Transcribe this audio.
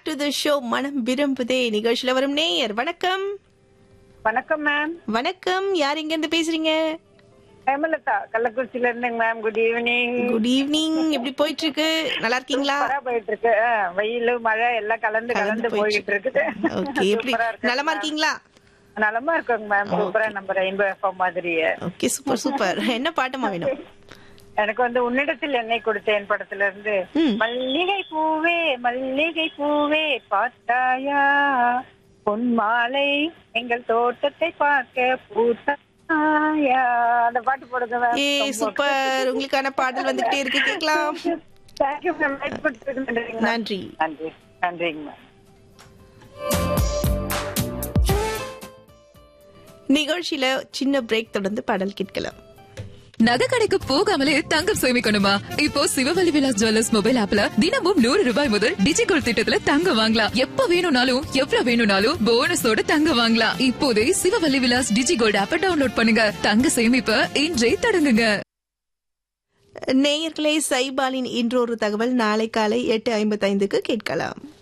To the show மனம் விரும்புதே நிகழ்ச்சியில வரும் நேயர் வணக்கம் வணக்கம் மேம் வணக்கம் யார் இங்க இருந்து பேசுறீங்க ஹேமலதா கள்ளக்குறிச்சியில இருந்துங்க ma'am good evening good evening எப்படி போயிட்டு இருக்கு நல்லா இருக்கீங்களா சூப்பரா போயிட்டு இருக்கு ஆ, வெயில் மழை எல்லாம் கலந்து கலந்து போயிட்டு இருக்குது ஓகே எப்படி சூப்பரா இருக்கு நலமா இருக்கீங்களா நலமா இருக்கோங்க மேம் சூப்பரா நம்ம ரெயின்போ எஃப்எம் மாதிரியே ஓகே சூப்பர் சூப்பர் என்ன பாட்டுமா வேணும் எனக்கு வந்து உன்னிடத்தில் எண்ணெய் கொடுத்தேன் படத்துல இருந்து ம். மல்லிகை பூவே மல்லிகை பூவே பார்த்தாயா பொன் மாலை எங்கள் தோட்டத்தை பார்க்க பூத்தாயா அந்த பாட்டு போடுங்க மேம் ஏ சூப்பர் உங்களுக்கான பாடல் வந்துகிட்டே இருக்கு கேட்கலாம் தேங்க்யூ மேம் லைட் கொடுத்ததுக்கு நன்றிங்க மேம். நன்றி நன்றி நன்றிங்க மேம் நிகழ்ச்சியில சின்ன பிரேக் தொடர்ந்து பாடல் கேட்கலாம் நகை கடைக்கு போகாமலே தங்கம் சேமிக்கணுமா இப்போ சிவவலி விலாஸ் ஜுவல்லர்ஸ் மொபைல் ஆப்ல தினமும் நூறு ரூபாய் முதல் டிஜிகோல் திட்டத்துல தங்கம் வாங்கலாம் எப்ப வேணும்னாலும் எவ்வளவு வேணும்னாலும் போனஸோட தங்கம் வாங்கலாம் இப்போதே சிவவல்லி விலாஸ் டிஜிகோல்ட் ஆப்ப டவுன்லோட் பண்ணுங்க தங்க சேமிப்ப இன்றே தொடங்குங்க நேயர்களே சைபாலின் இன்றொரு தகவல் நாளை காலை எட்டு ஐம்பத்தைந்துக்கு கேட்கலாம்